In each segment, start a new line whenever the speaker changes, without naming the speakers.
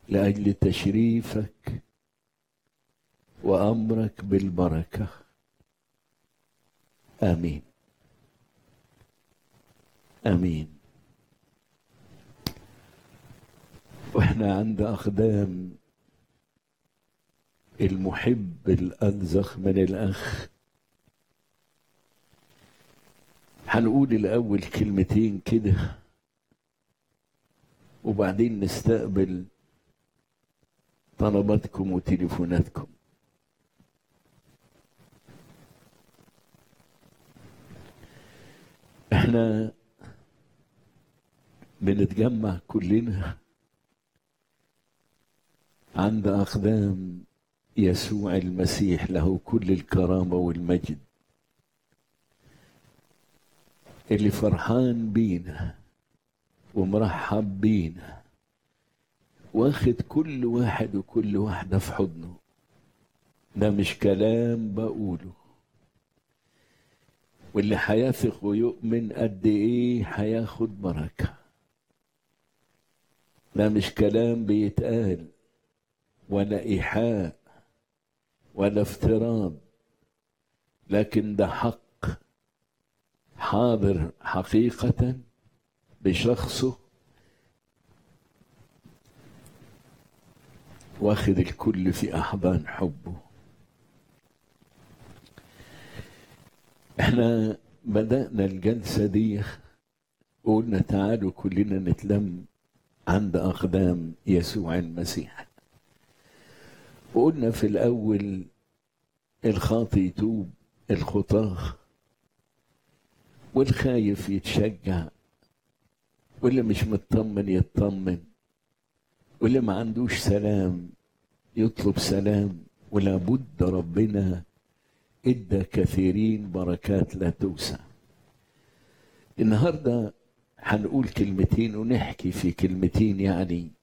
لاجل تشريفك وامرك بالبركه امين امين واحنا عند اقدام المحب الانزخ من الاخ هنقول الاول كلمتين كده وبعدين نستقبل طلباتكم وتليفوناتكم احنا بنتجمع كلنا عند اقدام يسوع المسيح له كل الكرامه والمجد اللي فرحان بينا ومرحب بينا واخد كل واحد وكل واحده في حضنه ده مش كلام بقوله واللي هيثق ويؤمن قد ايه هياخد بركه ده مش كلام بيتقال ولا ايحاء ولا افتراض لكن ده حق حاضر حقيقه بشخصه واخد الكل في احضان حبه احنا بدأنا الجلسة دي قلنا تعالوا كلنا نتلم عند أقدام يسوع المسيح وقلنا في الأول الخاطي يتوب الخطاه والخايف يتشجع واللي مش مطمن يطمن واللي ما عندوش سلام يطلب سلام ولا بد ربنا ادى كثيرين بركات لا توسع النهارده هنقول كلمتين ونحكي في كلمتين يعني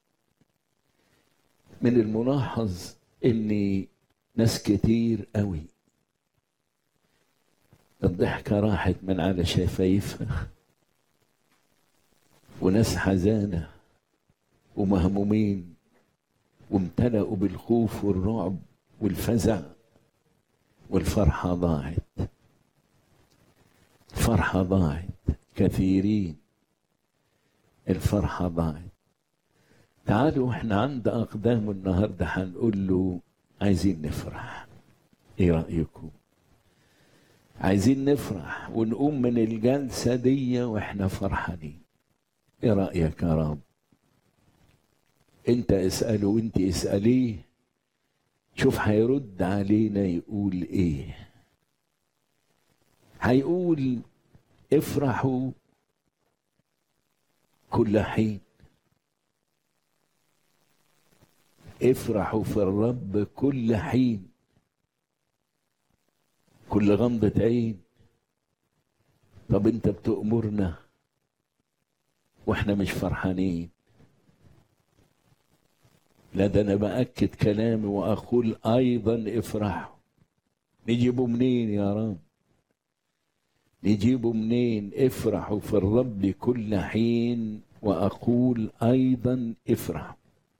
من الملاحظ ان ناس كتير قوي الضحكه راحت من على شفايفها وناس حزانه ومهمومين وامتلأوا بالخوف والرعب والفزع والفرحة ضاعت الفرحة ضاعت كثيرين الفرحة ضاعت تعالوا احنا عند أقدامه النهاردة هنقول له عايزين نفرح ايه رأيكم عايزين نفرح ونقوم من الجلسة دي واحنا فرحانين ايه رأيك يا رب انت اسأله وانت اسأليه شوف هيرد علينا يقول ايه هيقول افرحوا كل حين افرحوا في الرب كل حين كل غمضة عين طب انت بتأمرنا واحنا مش فرحانين لا ده انا باكد كلامي واقول ايضا افرحوا نجيبه منين يا رب نجيبه منين افرحوا في الرب كل حين واقول ايضا افرحوا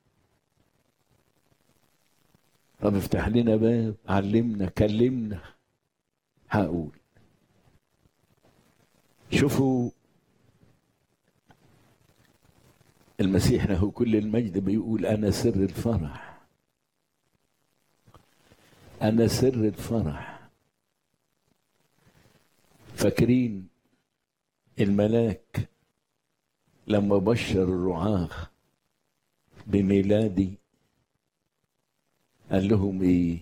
طب افتح لنا باب علمنا كلمنا هقول شوفوا المسيح له كل المجد بيقول انا سر الفرح انا سر الفرح فاكرين الملاك لما بشر الرعاة بميلادي قال لهم ايه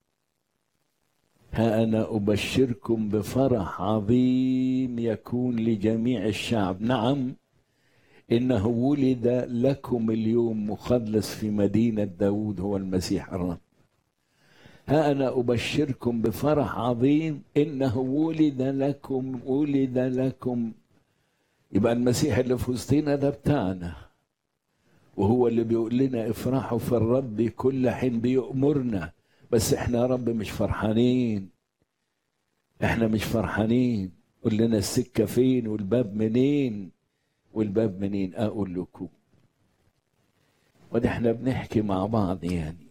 ها انا ابشركم بفرح عظيم يكون لجميع الشعب نعم إنه ولد لكم اليوم مخلص في مدينة داود هو المسيح الرب ها أنا أبشركم بفرح عظيم إنه ولد لكم ولد لكم يبقى المسيح اللي في وسطينا ده بتاعنا وهو اللي بيقول لنا افرحوا في الرب كل حين بيأمرنا بس احنا يا رب مش فرحانين احنا مش فرحانين قول لنا السكة فين والباب منين والباب منين اقول لكم ودي احنا بنحكي مع بعض يعني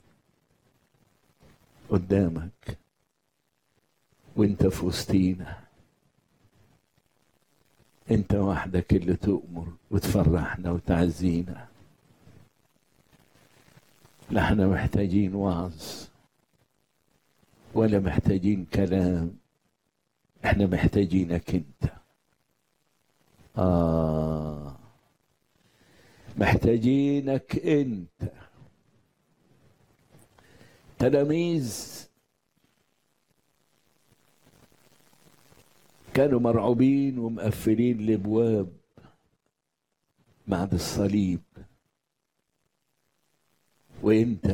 قدامك وانت في وسطينا انت وحدك اللي تؤمر وتفرحنا وتعزينا لا احنا محتاجين وعظ ولا محتاجين كلام احنا محتاجينك انت آه محتاجينك انت تلاميذ كانوا مرعوبين ومقفلين الابواب بعد الصليب وانت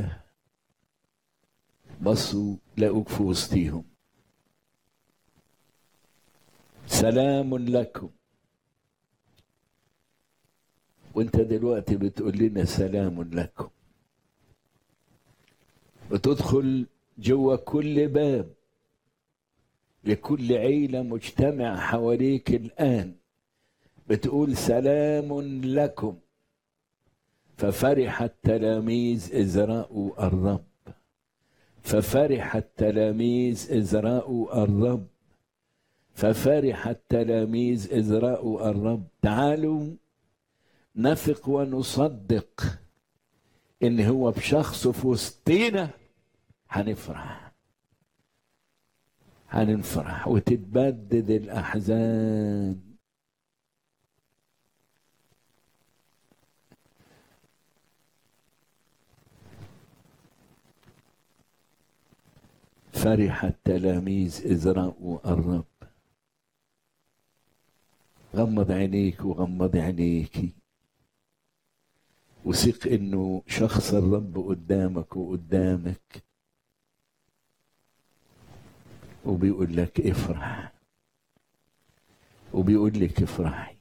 بصوا لقوك في وسطيهم سلام لكم وانت دلوقتي بتقول لنا سلام لكم وتدخل جوا كل باب لكل عيلة مجتمع حواليك الآن بتقول سلام لكم ففرح التلاميذ إذ رأوا الرب ففرح التلاميذ إذ رأوا الرب ففرح التلاميذ إذ رأوا الرب تعالوا نثق ونصدق إن هو بشخصه في وسطينا هنفرح هنفرح وتتبدد الأحزان فرح التلاميذ إذ رأوا الرب غمض عينيك وغمض عينيكي وثق انه شخص الرب قدامك وقدامك وبيقول لك افرح وبيقول لك افرحي